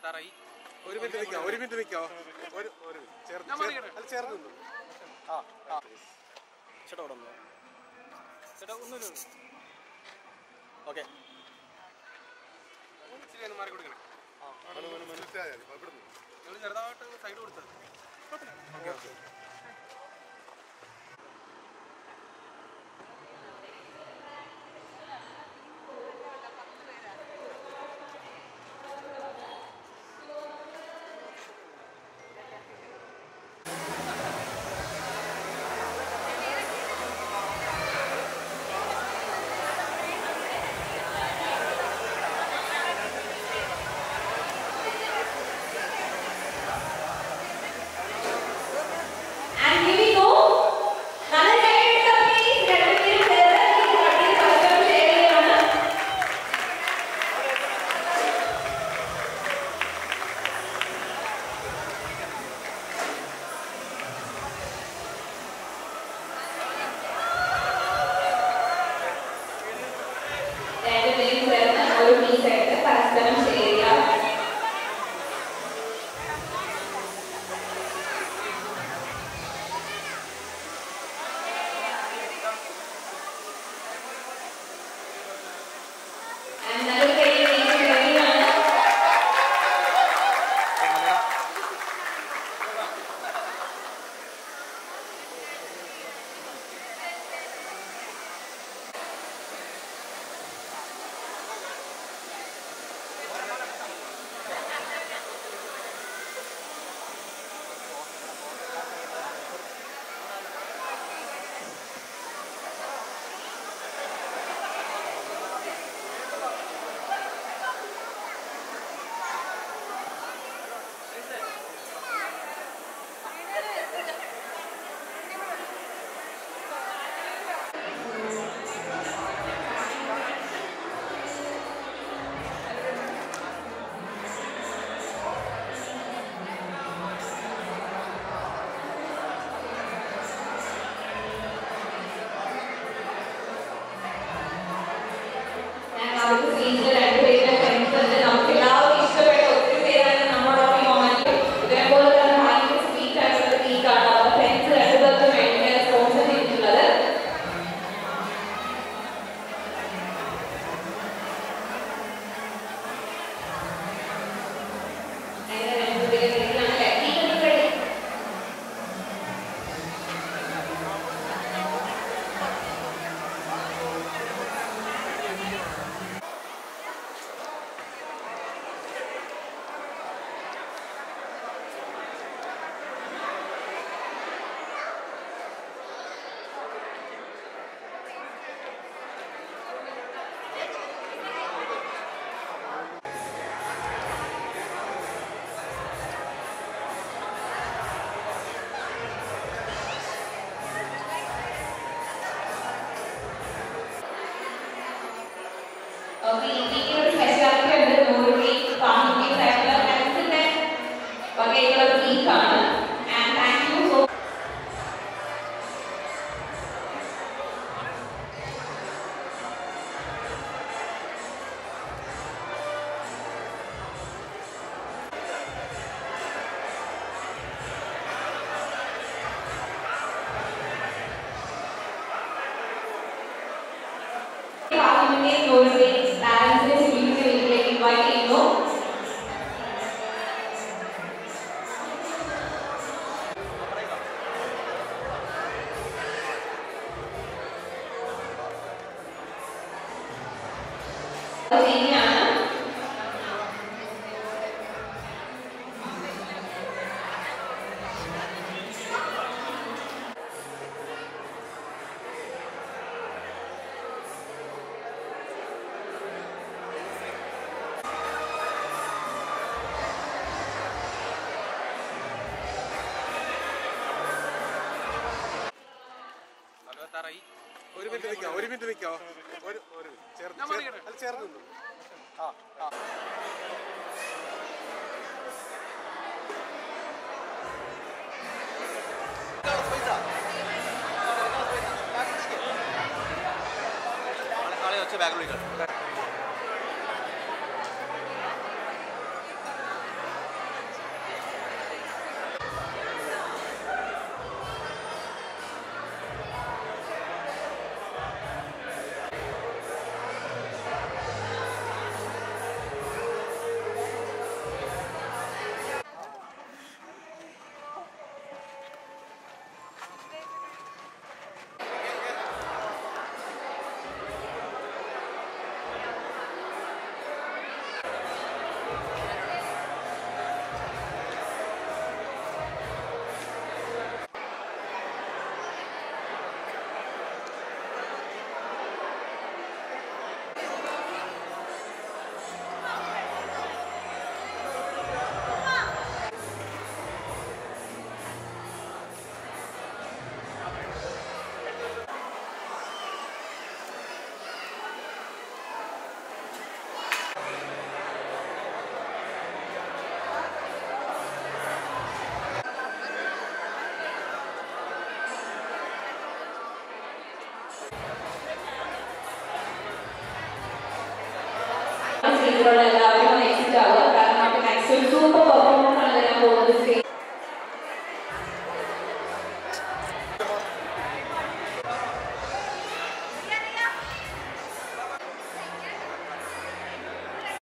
എത്താറായി ഒരു മിനിറ്റ് നിൽക്കോ ഒരു മിനിറ്റ് നിൽക്കോ ഒരു ഒരു മിനിറ്റ് ചേർന്ന് ഞാൻ ചേർന്ന് മാറിക്കട്ടെ. അല്ല ചേർന്ന് നിന്നു ആ ആ ചേട്ടാ അവിടെ വന്നോ ചേട്ടാ ഒന്നുമില്ല ഓക്കെ ഇച്ചിരി ഒന്ന് മാറി കൊടുക്കണേ നിങ്ങൾ ചെറുതായിട്ട് സൈഡ് കൊടുത്തത് And here we go. നല്ല കൈയ്യടിക്കുക please. രണ്ടുപേരും ചേർന്ന് ഈ വണ്ടി പരസ്പരം share ചെയ്യുകയാണ്. രണ്ടുപേരും ചേർന്ന് ഒരു piece എടുത്ത് പരസ്പരം share ചെയ്യുക. And നല്ലൊരു കൈയ്യടി please നൽകുകയാണ്. ഞാൻ അവർക്ക് സ്പീച്ചിൽ രണ്ടുപേരുടെ ഫ്രണ്ട്സ് ഉണ്ട് നമുക്ക് എല്ലാവർക്കും ഇഷ്ടപ്പെട്ട ഒത്തിരി പേരാണ് നമ്മളോടൊപ്പം ഈ മൊമെന്റിൽ ഇതേപോലെ തന്നെ ഭയങ്കര സ്വീറ്റ് ആയിട്ടുള്ള സ്പീക്കാണ് അവരുടെ ഫ്രണ്ട്സ് രണ്ടുപേർക്കും വേണ്ടി സ്പോൺസർ ചെയ്തിട്ടുള്ളത് അങ്ങനെ രണ്ടുപേരും റെഡിയാണല്ലേ കേക്ക് റെഡി ഓക്കെ ഇതിന് ഒരു സ്പെഷ്യാലിറ്റി ഉണ്ട് നൂറ് കേക്ക് പാമ്പ് കേക്ക് ആയിട്ടുള്ള ഫ്രണ്ട്സിന്റെ വകയുള്ള കേക്ക് ആണ് ആൻഡ് താങ്ക് യു സോ പാർലമെന്റിനെ നൂറ് കേക്ക് പാരന്റ്സിനെ സിബ്ലിംഗ്സിനെ വീട്ടിലേക്ക് ഇൻവൈറ്റ് ചെയ്യുന്നു അത് ചെയ്യുകയാണ് നല്ല എത്താറായി ഒരു മിനിറ്റ് നിൽക്കോ ഒരു മിനിറ്റ് നിൽക്കോ ഒരു ഒരു മിനിറ്റ് ചേർന്ന് ഞാൻ ചേർന്ന് മാറിക്കട്ടെ. അല്ല ചേർന്ന് നിന്നു ആ ആ ആളെ വെച്ച് ബാഗ് വിളിക്കാം ഇതിലുള്ള എല്ലാ